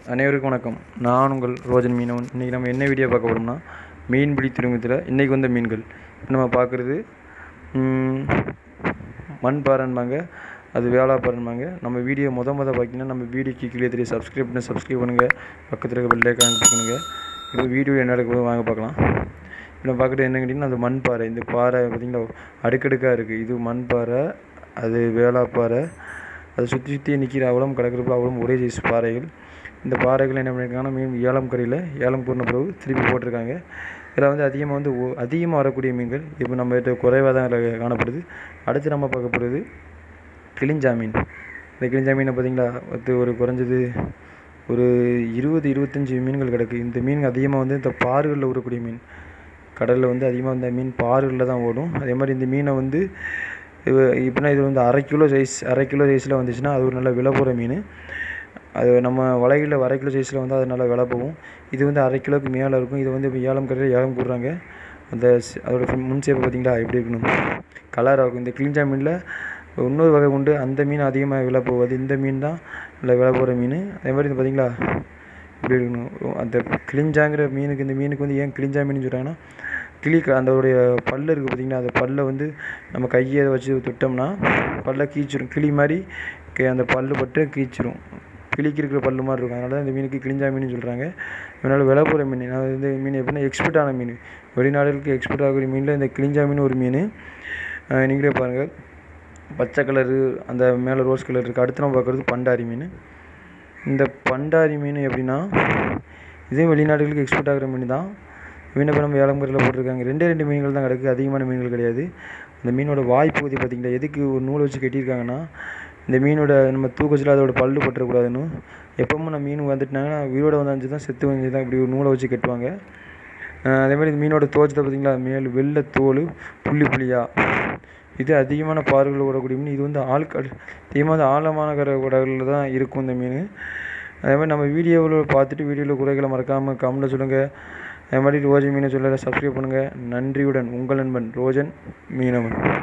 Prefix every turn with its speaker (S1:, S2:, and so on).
S1: அனைவருக்கும் வணக்கம் நான் உங்கள் ரோஜன் மீனவன் இன்றைக்கி நம்ம என்ன வீடியோ பார்க்க போகிறோம்னா மீன்பிடி துறைமுகத்தில் இன்றைக்கி வந்த மீன்கள் இப்போ நம்ம பார்க்குறது மண் பாறைன்பாங்க அது வேளா பாறைன்பாங்க நம்ம வீடியோ முத முத பார்த்தீங்கன்னா நம்ம வீடியோக்கு கீழே தெரிய சப்ஸ்கிரைப் பண்ணி சப்ஸ்கிரைப் பண்ணுங்கள் பக்கத்தில் இருக்க பெல்லே கனெக்ட் பண்ணுங்கள் இப்போ வீடியோ என்ன நடக்குது வாங்க பார்க்கலாம் இப்போ நம்ம பார்க்குறது என்ன கேட்டிங்கன்னா அது மண் பாறை இந்த பாறை பார்த்திங்கன்னா அடுக்கடுக்காக இருக்குது இது மண் பாறை அது வேளா பாறை அதை சுற்றி சுற்றி நிற்கிற அவலம் கிடக்கிறப்ப அவலம் ஒரே சைஸ் பாறைகள் இந்த பாறைகள் என்ன பண்ணியிருக்காங்கன்னா மீன் ஏலம் கரையில் ஏலம் கூறின பிறகு திருப்பி போட்டிருக்காங்க இதில் வந்து அதிகமாக வந்து ஒ- அதிகமாக வரக்கூடிய மீன்கள் இப்போ நம்ம கிட்ட குறைவாக தான் இதுல காணப்படுது அடுத்து நம்ம பார்க்க போகிறது கிளிஞ்சா மீன் இந்த கிளிஞ்சா மீனை பார்த்தீங்களா வந்து ஒரு குறைஞ்சது ஒரு இருபது இருபத்தஞ்சி மீன்கள் கிடக்கு இந்த மீன் அதிகமாக வந்து இந்த பாறுகளில் ஊறக்கூடிய மீன் கடலில் வந்து அதிகமாக இந்த மீன் பாறுகளில் தான் ஓடும் அதே மாதிரி இந்த மீனை வந்து இப்போனா இது வந்து அரை கிலோ சைஸ் அரை கிலோ சைஸில் வந்துச்சுன்னா அது ஒரு நல்ல விலை போகிற மீன் அது நம்ம வலைகளில் அரை கிலோ சைஸில் வந்து அது நல்லா விலை போகும் இது வந்து அரை கிலோக்கு மேலே இருக்கும் இது வந்து இப்போ ஏலம் கரையில் ஏலம் போடுறாங்க அந்த ஸ்- அதோட ஃபின் முன் சேப்பை பார்த்தீங்களா எப்படி இருக்கணும் கலராக இருக்கும் இந்த கிளிஞ்சா மீனில் இன்னொரு வகை உண்டு அந்த மீன் அதிகமாக விலை போகாது இந்த மீன் தான் நல்லா விலை போகிற மீன் அதே மாதிரி இது பார்த்தீங்களா இப்படி இருக்கணும் அந்த கிளிஞ்சாங்கிற மீனுக்கு இந்த மீனுக்கு வந்து ஏன் கிளிஞ்சா மீன் சொல்கிறாங்கன்னா கிளி க- அதோடைய பல்லு இருக்குது பார்த்தீங்களா அந்த பல்லை வந்து நம்ம கையை வச்சு தொட்டோம்னா பல்லை கீச்சிரும் கிளி மாதிரி கே- அந்த பல்லு பட்டு கீச்சிரும் கிளிக்கு இருக்கிற பல்லு மாதிரி இருக்கும் அதனால தான் இந்த மீனுக்கு கிளிஞ்சா மீன் சொல்கிறாங்க இதனால் விலை போகிற மீன் நான் இந்த மீன் எப்படின்னா எக்ஸ்போர்ட் ஆன மீன் வெளிநாடுகளுக்கு எக்ஸ்போர்ட் ஆகக்கூடிய மீனில் இந்த கிளிஞ்சா மீன் ஒரு மீன் அஹ் நீங்களே பாருங்கள் பச்சை கலரு அந்த மேலே ரோஸ் கலர் இருக்குது அடுத்து நம்ம பார்க்குறது பண்டாரி மீன் இந்த பண்டாரி மீன் எப்படின்னா இதுவும் வெளிநாடுகளுக்கு எக்ஸ்போர்ட் ஆகிற மீன் தான் மீனை இப்போ நம்ம ஏலம்பரில் போட்டிருக்காங்க ரெண்டே ரெண்டு மீன்கள் தான் கிடக்கு அதிகமான மீன்கள் கிடையாது அந்த மீனோட வாய்ப்பகுதி பார்த்திங்களா எதுக்கு ஒரு நூலை வச்சு கட்டியிருக்காங்கன்னா இந்த மீனோட நம்ம தூக்கச்சில் அதோட பல்லு பற்றக்கூடாதுன்னு எப்பவும் நம்ம மீன் வந்துட்டுனாங்கன்னா உயிரோட வந்து தான் செத்து வந்து தான் இப்படி ஒரு நூலை வச்சு கட்டுவாங்க அஹ் அதே மாதிரி இந்த மீனோட தோச்சத்தை பார்த்தீங்களா மேல் வெள்ளை தோல் புள்ளி புள்ளியாக இது அதிகமான பாறைகள் ஓடக்கூடிய மீன் இது வந்து ஆழ்கடல் அதிகமாக வந்து ஆழமான கரை கடலில் தான் இருக்கும் இந்த மீன் அதே மாதிரி நம்ம வீடியோவில் பார்த்துட்டு வீடியோவில் குறைகளை மறக்காமல் கமெண்ட்டில் சொல்லுங்கள் அதே மாதிரி ரோஜன் மீனை சொல்ல சப்ஸ்கிரைப் பண்ணுங்கள் நன்றியுடன் உங்கள் நண்பன் ரோஜன் மீனவன்